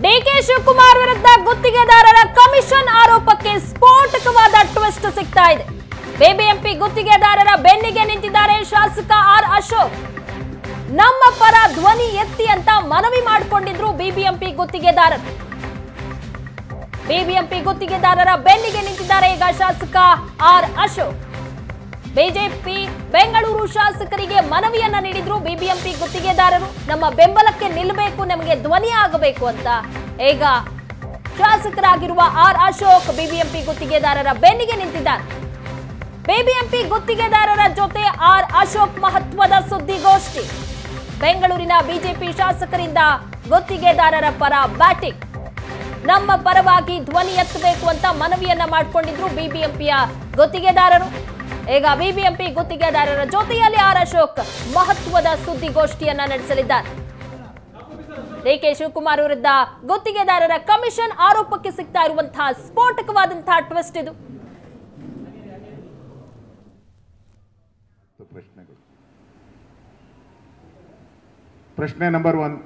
DK Shivakumar ವಿರುದ್ಧ ಗುತ್ತಿಗೆದಾರರ commission ಆರೋಪಕ್ಕೆ ಸ್ಫೋಟಕವಾದ ಟ್ವಿಸ್ಟ್ ಸಿಗ್ತಾ ಇದೆ ಬಿಬಿಎಂಪಿ ಗುತ್ತಿಗೆದಾರರ ಬೆನ್ನಿಗೆ ನಿಂತಿದ್ದಾರೆ ಶಾಸಕ ಆರ್ ಅಶೋಕ್ ನಮ್ಮ ಪರ ಧ್ವನಿ ಎತ್ತಿ ಅಂತ ಮನವಿ ಮಾಡಿಕೊಂಡಿದ್ರು ಬಿಬಿಎಂಪಿ ಗುತ್ತಿಗೆದಾರರು ಬಿಬಿಎಂಪಿ ಗುತ್ತಿಗೆದಾರರ ಬೆನ್ನಿಗೆ ನಿಂತಿದ್ದಾರೆ ಈಗ ಶಾಸಕ ಆರ್ ಅಶೋಕ್ ಬಿಜೆಪಿ ಬೆಂಗಳೂರು ಶಾಸಕರಿಗೆ ಮನವಿಯನ್ನ ನೀಡಿದ್ರು ಬಿಬಿಎಂಪಿ ಗುತ್ತಿಗೆದಾರರು ನಮ್ಮ ಬೆಂಬಲಕ್ಕೆ ನಿಲ್ಲಬೇಕು ನಮಗೆ ಧ್ವನಿ ಆಗಬೇಕು ಅಂತ ಈಗ ಶಾಸಕರಾಗಿರುವ ಆರ್ ಅಶೋಕ್ ಬಿಬಿಎಂಪಿ ಗುತ್ತಿಗೆದಾರರ ಬೆನ್ನಿಗೆ ನಿಂತಿದ್ದಾರೆ ಬಿಬಿಎಂಪಿ ಗುತ್ತಿಗೆದಾರರ ಜೊತೆ ಆರ್ ಅಶೋಕ್ ಮಹತ್ವದ ಸುದ್ದಿಗೋಷ್ಠಿ ಬೆಂಗಳೂರಿನ ಬಿಜೆಪಿ ಶಾಸಕರಿಂದ ಗುತ್ತಿಗೆದಾರರ ಪರ ಬ್ಯಾಟಿಂಗ್ ನಮ್ಮ ಪರವಾಗಿ ಧ್ವನಿ ಎತ್ತಬೇಕು ಅಂತ ಮನವಿಯನ್ನ ಮಾಡಿಕೊಂಡಿದ್ರು ಬಿಬಿಎಂಪಿಯ ಗುತ್ತಿಗೆದಾರರು ಈಗ ಬಿಬಿಎಂಪಿ ಗುತ್ತಿಗೆದಾರರ ಜೊತೆಯಲ್ಲಿ ಆರ್ ಅಶೋಕ್ ಮಹತ್ವದ ಸುದ್ದಿಗೋಷ್ಠಿಯನ್ನ ನಡೆಸಲಿದ್ದಾರೆ ಡಿಕೆ ಶಿವಕುಮಾರ್ ವಿರುದ್ಧ ಗುತ್ತಿಗೆದಾರರ ಕಮಿಷನ್ ಆರೋಪಕ್ಕೆ ಸಿಗ್ತಾ ಇರುವಂತಹ ಸ್ಫೋಟಕವಾದಂತಹ ಟ್ವಿಸ್ಟ್ ಇದು ಪ್ರಶ್ನೆಗಳು ಪ್ರಶ್ನೆ ನಂಬರ್ ಒನ್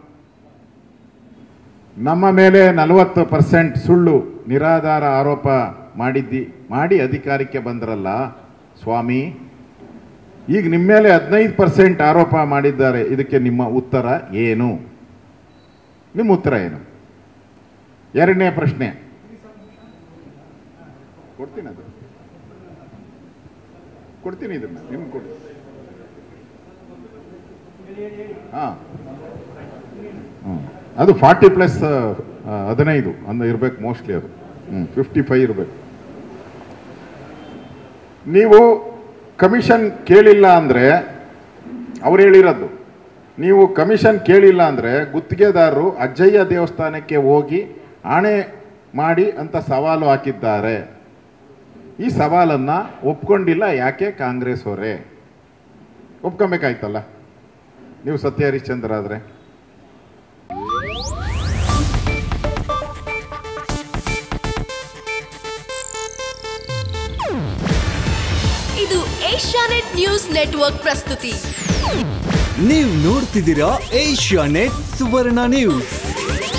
ನಮ್ಮ ಮೇಲೆ ನಲವತ್ತು ಪರ್ಸೆಂಟ್ ಸುಳ್ಳು ನಿರಾಧಾರ ಆರೋಪ ಮಾಡಿದ್ದಿ ಮಾಡಿ ಅಧಿಕಾರಕ್ಕೆ ಬಂದ್ರಲ್ಲ ಸ್ವಾಮಿ ಈಗ ನಿಮ್ಮ ಮೇಲೆ ಹದಿನೈದು ಪರ್ಸೆಂಟ್ ಆರೋಪ ಮಾಡಿದ್ದಾರೆ ಇದಕ್ಕೆ ನಿಮ್ಮ ಉತ್ತರ ಏನು ನಿಮ್ಮ ಉತ್ತರ ಏನು ಎರಡನೇ ಪ್ರಶ್ನೆ ಕೊಡ್ತೀನಿ ಅದು ಕೊಡ್ತೀನಿ ಇದನ್ನ ನಿಮ್ಗೆ ಕೊಡಿ ಹಾಂ ಅದು ಫಾರ್ಟಿ ಪ್ಲಸ್ ಹದಿನೈದು ಅಂದ ಇರ್ಬೇಕು ಮೋಸ್ಟ್ಲಿ ಅದು ಹ್ಞೂ ಫಿಫ್ಟಿ ಫೈವ್ ಇರಬೇಕು ನೀವು ಕಮಿಷನ್ ಕೇಳಿಲ್ಲ ಅಂದರೆ ಅವ್ರು ಹೇಳಿರೋದು ನೀವು ಕಮಿಷನ್ ಕೇಳಿಲ್ಲ ಅಂದರೆ ಗುತ್ತಿಗೆದಾರರು ಅಜ್ಜಯ್ಯ ದೇವಸ್ಥಾನಕ್ಕೆ ಹೋಗಿ ಆಣೆ ಮಾಡಿ ಅಂತ ಸವಾಲು ಹಾಕಿದ್ದಾರೆ ಈ ಸವಾಲನ್ನ ಒಪ್ಕೊಂಡಿಲ್ಲ ಯಾಕೆ ಕಾಂಗ್ರೆಸ್ ಅವರೇ ಒಪ್ಕೊಬೇಕಾಯ್ತಲ್ಲ ನೀವು ಸತ್ಯ ಹರಿಶ್ಚಂದ್ರ ಆದ್ರೆ ಇದು ಏಷ್ಯಾನೆಟ್ ನ್ಯೂಸ್ ನೆಟ್ವರ್ಕ್ ಪ್ರಸ್ತುತಿ ನೀವು ನೋಡ್ತಿದ್ದೀರಾ ಏಷ್ಯಾ ನೆಟ್ ಸುವರ್ಣ ನ್ಯೂಸ್